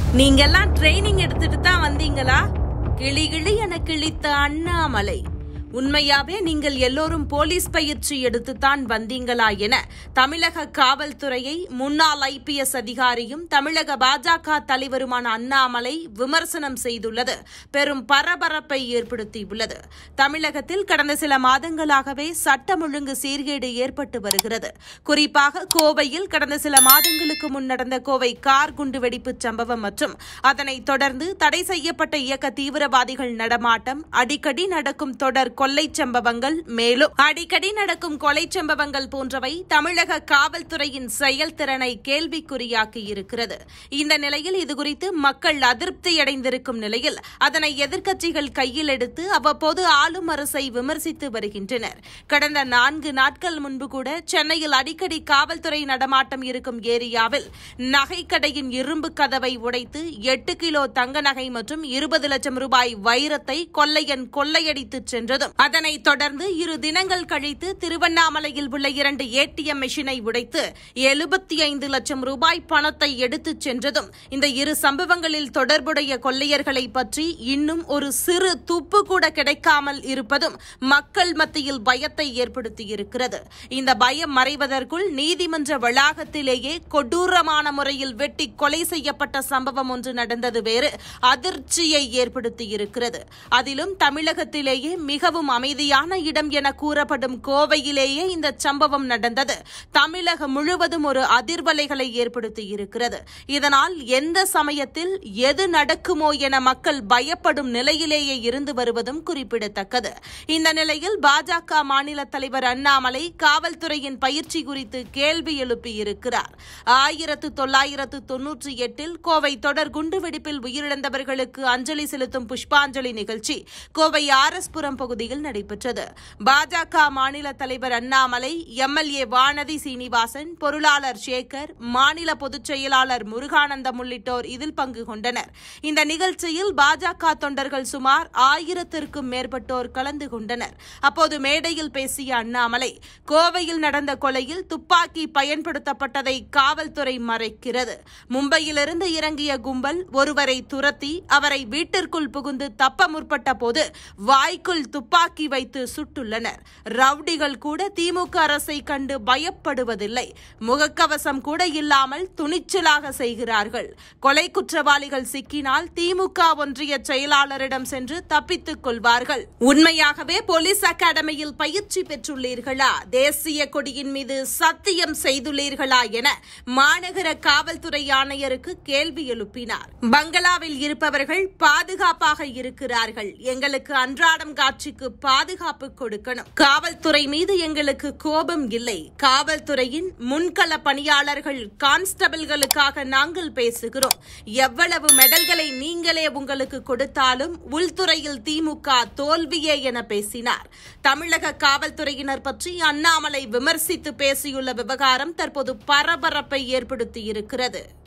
நீங்கெல்லாம் ட்ரைனிங் எடுத்துட்டு தான் வந்தீங்களா கிளி கிளி என கிழித்த அண்ணாமலை உண்மையாவே நீங்கள் எல்லோரும் போலீஸ் பயிற்சி எடுத்துத்தான் வந்தீங்களா என தமிழக காவல்துறையை முன்னாள் ஐபிஎஸ் அதிகாரியும் தமிழக பாஜக தலைவருமான அண்ணாமலை விமர்சனம் செய்துள்ளது பெரும் பரபரப்பை ஏற்படுத்தியுள்ளது தமிழகத்தில் கடந்த சில மாதங்களாகவே சட்டம் ஒழுங்கு சீர்கேடு ஏற்பட்டு வருகிறது குறிப்பாக கோவையில் கடந்த சில மாதங்களுக்கு முன் நடந்த கோவை கார் குண்டு வெடிப்பு சம்பவம் மற்றும் அதனைத் தொடர்ந்து தடை செய்யப்பட்ட இயக்க தீவிரவாதிகள் நடமாட்டம் அடிக்கடி நடக்கும் தொடர் கொள்ளை சம்பவங்கள் மேலும் அடிக்கடி நடக்கும் கொலை சம்பவங்கள் போன்றவை தமிழக காவல்துறையின் செயல்திறனை கேள்விக்குறியாக்கி இருக்கிறது இந்த நிலையில் இதுகுறித்து மக்கள் அதிருப்தியடைந்திருக்கும் நிலையில் அதனை எதிர்க்கட்சிகள் கையில் எடுத்து அவ்வப்போது ஆளும் அரசை விமர்சித்து வருகின்றனர் கடந்த நான்கு நாட்கள் முன்பு கூட சென்னையில் அடிக்கடி காவல்துறை நடமாட்டம் இருக்கும் ஏரியாவில் நகைக்கடையின் இரும்பு கதவை உடைத்து எட்டு கிலோ தங்க நகை மற்றும் இருபது லட்சம் ரூபாய் வைரத்தை கொள்ளையன் கொள்ளையடித்து சென்றதும் அதனைத் தொடர்ந்து இரு தினங்கள் கழித்து திருவண்ணாமலையில் உள்ள இரண்டு ஏடிஎம் மெஷினை உடைத்து எழுபத்தி ஐந்து லட்சம் ரூபாய் பணத்தை எடுத்துச் சென்றதும் இந்த இரு சம்பவங்களில் தொடர்புடைய கொள்ளையர்களை பற்றி இன்னும் ஒரு சிறு துப்பு கூட கிடைக்காமல் இருப்பதும் மக்கள் மத்தியில் பயத்தை ஏற்படுத்தியிருக்கிறது இந்த பயம் மறைவதற்குள் நீதிமன்ற வளாகத்திலேயே கொடூரமான முறையில் வெட்டி கொலை செய்யப்பட்ட சம்பவம் ஒன்று நடந்தது வேறு அதிர்ச்சியை ஏற்படுத்தியிருக்கிறது அதிலும் தமிழகத்திலேயே மிகவும் அமைதியான இடம் என கூறப்படும் கோவையிலேயே இந்த சம்பவம் நடந்தது தமிழகம் முழுவதும் ஒரு அதிர்வலைகளை ஏற்படுத்தியிருக்கிறது இதனால் எந்த சமயத்தில் எது நடக்குமோ என மக்கள் பயப்படும் நிலையிலேயே இருந்து வருவதும் குறிப்பிடத்தக்கது இந்த நிலையில் பாஜக மாநில தலைவர் அண்ணாமலை காவல்துறையின் பயிற்சி குறித்து கேள்வி எழுப்பியிருக்கிறார் ஆயிரத்து தொள்ளாயிரத்து தொன்னூற்றி எட்டில் கோவை தொடர் குண்டுவெடிப்பில் உயிரிழந்தவர்களுக்கு அஞ்சலி செலுத்தும் புஷ்பாஞ்சலி நிகழ்ச்சி கோவை ஆர் எஸ் புரம் பகுதியில் நடைபெற்றது பாஜக மாநில தலைவர் அண்ணாமலை எம்எல்ஏ வானதி சீனிவாசன் பொருளாளர் சேகர் மாநில பொதுச் செயலாளர் முருகானந்தம் உள்ளிட்டோர் இதில் பங்கு கொண்டனர் இந்த நிகழ்ச்சியில் பாஜக தொண்டர்கள் சுமார் ஆயிரத்திற்கும் மேற்பட்டோர் கலந்து கொண்டனர் அப்போது மேடையில் பேசிய அண்ணாமலை கோவையில் நடந்த கொலையில் துப்பாக்கி பயன்படுத்தப்பட்டதை காவல்துறை மறைக்கிறது மும்பையிலிருந்து இறங்கிய கும்பல் ஒருவரை துரத்தி அவரை வீட்டிற்குள் புகுந்து தப்ப முற்பட்ட போது வாய்க்குள் துப்பாக்கி வைத்து சுட்டுள்ளனர் ரவுடிகள் கூட திமுக அரசை கண்டு பயப்படுவதில்லை முகக்கவசம் கூட இல்லாமல் துணிச்சலாக செய்கிறார்கள் கொலை குற்றவாளிகள் சிக்கினால் திமுக ஒன்றிய செயலாளரிடம் சென்று தப்பித்துக் கொள்வார்கள் உண்மையாகவே போலீஸ் அகாடமியில் பயிற்சி பெற்றுள்ளீர்களா தேசிய கொடியின் மீது சத்தியம் செய்துள்ளீர்களா என மாநகர காவல்துறை ஆணையருக்கு கேள்வி எழுப்பினார் பங்களாவில் இருப்பவர்கள் பாதுகாப்பாக இருக்கிறார்கள் எங்களுக்கு அன்றாடம் காட்சிக்கு பாதுகாப்பு கொடுக்கணும் காவல்துறை மீது எங்களுக்கு கோபம் இல்லை காவல்துறையின் முன்கள பணியாளர்கள் கான்ஸ்டபிள்களுக்காக நாங்கள் பேசுகிறோம் எவ்வளவு மெடல்களை நீங்களே உங்களுக்கு கொடுத்தாலும் உள்துறையில் திமுக தோல்வியே என பேசினார் தமிழக காவல்துறையினர் பற்றி அண்ணாமலை விமர்சித்து பேசியுள்ள விவகாரம் தற்போது பரபரப்பை ஏற்படுத்தியிருக்கிறது